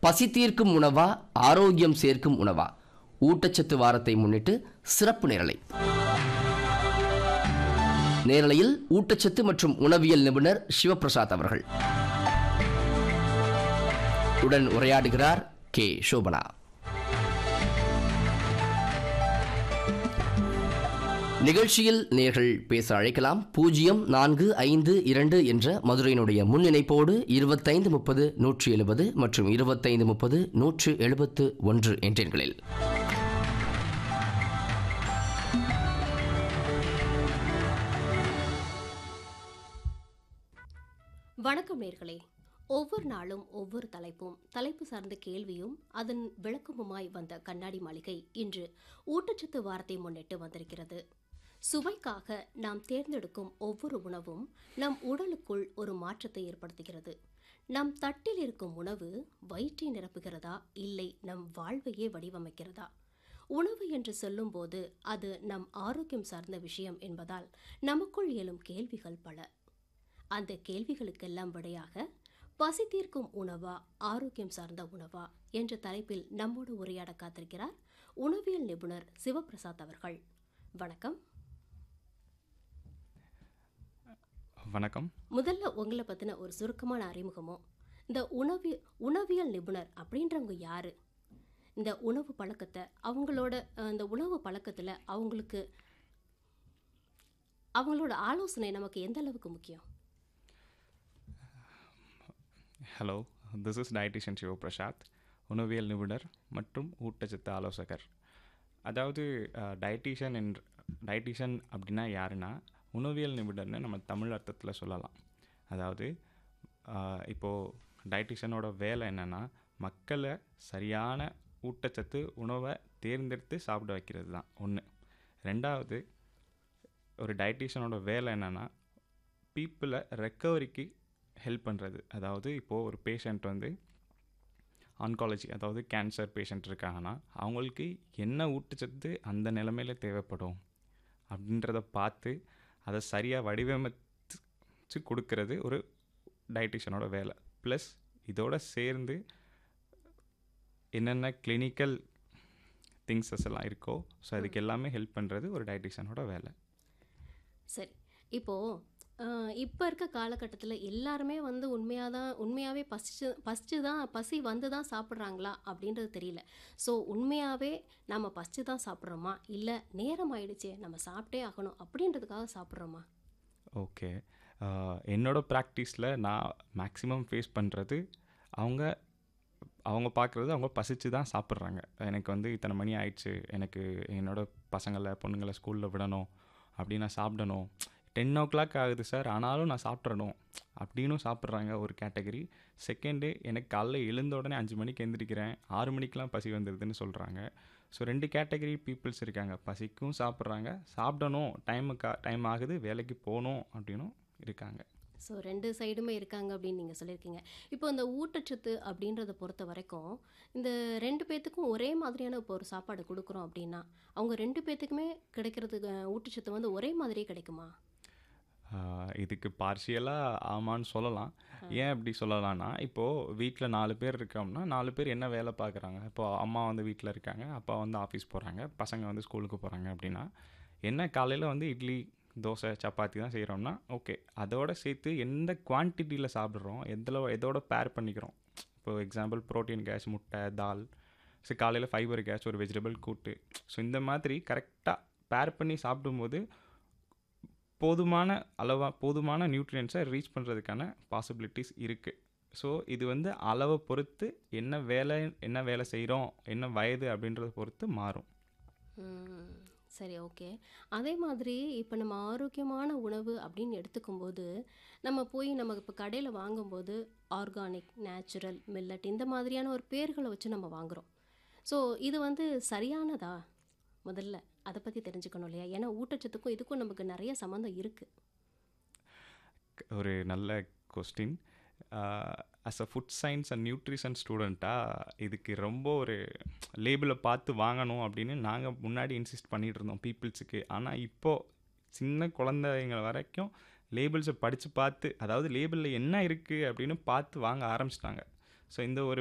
பசி தீர்க்கும் உணவா ஆரோக்கியம் சேர்க்கும் உணவா ஊட்டச்சத்து வாரத்தை முன்னிட்டு சிறப்பு நேரலை நேரலையில் ஊட்டச்சத்து மற்றும் உணவியல் நிபுணர் சிவபிரசாத் அவர்கள் உடன் உரையாடுகிறார் கே சோபனா நிகழ்ச்சியில் நேர்கள் பேச அழைக்கலாம் பூஜ்ஜியம் நான்கு ஐந்து இரண்டு என்ற மதுரையினுடைய முன்னிணைப்போடு இருபத்தைந்து முப்பது நூற்றி எழுபது மற்றும் இருபத்தைந்து முப்பது நூற்று எழுபத்து ஒன்று என்ற எண்களில் வணக்கம் நேர்களே ஒவ்வொரு நாளும் ஒவ்வொரு தலைப்பும் தலைப்பு சார்ந்த கேள்வியும் அதன் விளக்கமுமாய் வந்த கண்ணாடி மாளிகை இன்று ஊட்டச்சத்து வாரத்தை முன்னிட்டு வந்திருக்கிறது சுவைக்காக நாம் தேர்ந்தெடுக்கும் ஒவ்வொரு உணவும் நம் உடலுக்குள் ஒரு மாற்றத்தை ஏற்படுத்துகிறது நம் தட்டில் இருக்கும் உணவு வயிற்றை நிரப்புகிறதா இல்லை நம் வாழ்வையே வடிவமைக்கிறதா உணவு என்று சொல்லும்போது அது நம் ஆரோக்கியம் சார்ந்த விஷயம் என்பதால் நமக்குள் எழும் கேள்விகள் பல அந்த கேள்விகளுக்கெல்லாம் விடையாக பசி தீர்க்கும் உணவா ஆரோக்கியம் சார்ந்த உணவா என்ற தலைப்பில் நம்மோடு உரையாட காத்திருக்கிறார் உணவியல் நிபுணர் சிவபிரசாத் அவர்கள் வணக்கம் வணக்கம் முதல்ல உங்களை பற்றின ஒரு சுருக்கமான அறிமுகமும் இந்த உணவி உணவியல் நிபுணர் அப்படின்றவங்க யாரு இந்த உணவு பழக்கத்தை அவங்களோட அஹ், இந்த உணவு பழக்கத்தில் அவங்களுக்கு அவங்களோட ஆலோசனை நமக்கு எந்த அளவுக்கு முக்கியம் hello this is dietitian Sivaprasad உணவியல் நிபுணர் மற்றும் ஊட்டச்சத்து ஆலோசகர் அதாவது டயட்டிஷியன் என்ற டயட்டிஷியன் அப்படின்னா யாருன்னா உணவியல் நிபுணர்னு நம்ம தமிழ் அர்த்தத்தில் சொல்லலாம் அதாவது அஹ், இப்போது டயட்டிஷியனோட வேலை என்னென்னா மக்களை சரியான ஊட்டச்சத்து உணவை தேர்ந்தெடுத்து சாப்பிட வைக்கிறது தான் ஒன்று ரெண்டாவது ஒரு டயட்டிஷியனோட வேலை என்னென்னா பீப்புளை ரெக்கவரிக்கு ஹெல்ப் பண்ணுறது அதாவது இப்போது ஒரு பேஷண்ட் வந்து ஆன்காலஜி அதாவது கேன்சர் பேஷண்ட் இருக்காங்கன்னா அவங்களுக்கு என்ன ஊட்டச்சத்து அந்த நிலமையில தேவைப்படும் அப்படின்றத பார்த்து அதை சரியாக வடிவமைச்சு கொடுக்கறது ஒரு டயட்டிஷியனோட வேலை ப்ளஸ் இதோட சேர்ந்து என்னென்ன கிளினிக்கல் திங்ஸஸ் எல்லாம் இருக்கோ ஸோ அதுக்கு எல்லாமே ஹெல்ப் பண்ணுறது ஒரு டயட்டிஷியனோட வேலை சரி இப்போது இப்போ இருக்க காலகட்டத்தில் எல்லாருமே வந்து உண்மையாக தான் உண்மையாகவே பசிச்சு பசிச்சு தான் பசி வந்து தான் சாப்பிட்றாங்களா அப்படின்றது தெரியல ஸோ உண்மையாகவே நம்ம பசிச்சு தான் சாப்பிட்றோமா இல்லை நேரம் ஆயிடுச்சே நம்ம சாப்பிட்டே ஆகணும் அப்படின்றதுக்காக சாப்பிட்றோமா ஓகே என்னோட ப்ராக்டிஸில் நான் மேக்ஸிமம் ஃபேஸ் பண்ணுறது அவங்க அவங்க பார்க்குறது அவங்க பசிச்சு தான் சாப்பிட்றாங்க எனக்கு வந்து இத்தனை மணி ஆயிடுச்சு எனக்கு என்னோட பசங்களை பொண்ணுங்களை ஸ்கூலில் விடணும் அப்படின்னு நான் சாப்பிடணும் டென் ஓ கிளாக் ஆகுது சார் ஆனாலும் நான் சாப்பிட்றணும் அப்படின்னும் சாப்பிட்றாங்க ஒரு கேட்டகரி செகண்டு எனக்கு காலைல எழுந்த உடனே அஞ்சு மணிக்கு எந்திரிக்கிறேன் ஆறு மணிக்கெலாம் பசி வந்துடுதுன்னு சொல்கிறாங்க ஸோ ரெண்டு கேட்டகரி பீப்புள்ஸ் இருக்காங்க பசிக்கும் சாப்பிட்றாங்க சாப்பிடணும் டைமுக்கா டைம் ஆகுது வேலைக்கு போகணும் அப்படின்னும் இருக்காங்க ஸோ ரெண்டு சைடுமே இருக்காங்க அப்படின்னு நீங்கள் சொல்லியிருக்கீங்க இப்போ இந்த ஊட்டச்சத்து அப்படின்றத பொறுத்த வரைக்கும் இந்த ரெண்டு பேர்த்துக்கும் ஒரே மாதிரியான இப்போ ஒரு சாப்பாடு கொடுக்குறோம் அப்படின்னா அவங்க ரெண்டு பேர்த்துக்குமே கிடைக்கிறதுக்கு ஊட்டச்சத்து வந்து ஒரே மாதிரியே கிடைக்குமா ஆஹ் இதுக்கு பார்ஷியலாக ஆமான்னு சொல்லலாம் ஏன் அப்படி சொல்லலாம்னா இப்போது வீட்டில் நாலு பேர் இருக்கோம்னா நாலு பேர் என்ன வேலை பார்க்குறாங்க இப்போ அம்மா வந்து வீட்டில் இருக்காங்க அப்பா வந்து ஆஃபீஸ் போகிறாங்க பசங்க வந்து ஸ்கூலுக்கு போகிறாங்க அப்படின்னா என்ன காலையில் வந்து இட்லி தோசை சப்பாத்தி தான் செய்கிறோம்னா ஓகே அதோட சேர்த்து எந்த குவான்டிட்டியில் சாப்பிட்றோம் எதில் எதோட பேர் பண்ணிக்கிறோம் இப்போ எக்ஸாம்பிள் ப்ரோட்டீன் கேஸ் முட்டை தால் ஸோ காலையில் ஃபைபர் கேஸ் ஒரு வெஜிடபிள் கூட்டு ஸோ இந்த மாதிரி கரெக்டாக பேர் பண்ணி சாப்பிடும்போது போதுமான அளவாக போதுமான நியூட்ரியன்ஸை ரீச் பண்ணுறதுக்கான பாசிபிலிட்டிஸ் இருக்குது ஸோ இது வந்து அளவை பொறுத்து என்ன வேலை என்ன வேலை செய்கிறோம் என்ன வயது அப்படின்றத பொறுத்து மாறும் ம், சரி ஓகே அதே மாதிரி இப்போ நம்ம ஆரோக்கியமான உணவு அப்படின்னு எடுத்துக்கும்போது நம்ம போய் நம்ம இப்போ கடையில் வாங்கும்போது ஆர்கானிக் நேச்சுரல் மில்லட் இந்த மாதிரியான ஒரு பேர்களை வச்சு நம்ம வாங்குகிறோம் ஸோ இது வந்து சரியானதா முதல்ல அதை பற்றி தெரிஞ்சுக்கணும் இல்லையா ஏன்னா ஊட்டச்சத்துக்கும் இதுக்கும் நமக்கு நிறைய சம்மந்தம் இருக்குது ஒரு நல்ல question as a food science and nutrition ஸ்டூடெண்ட்டாக இதுக்கு ரொம்ப ஒரு லேபிளை பார்த்து வாங்கணும் அப்படின்னு நாங்கள் முன்னாடி இன்சிஸ்ட் பண்ணிகிட்டு இருந்தோம் பீப்புள்ஸுக்கு ஆனால் இப்போது சின்ன குழந்தைங்க வரைக்கும் லேபிள்ஸை படித்து பார்த்து அதாவது லேபிளில் என்ன இருக்குது அப்படின்னு பார்த்து வாங்க ஆரம்பிச்சிட்டாங்க ஸோ இந்த ஒரு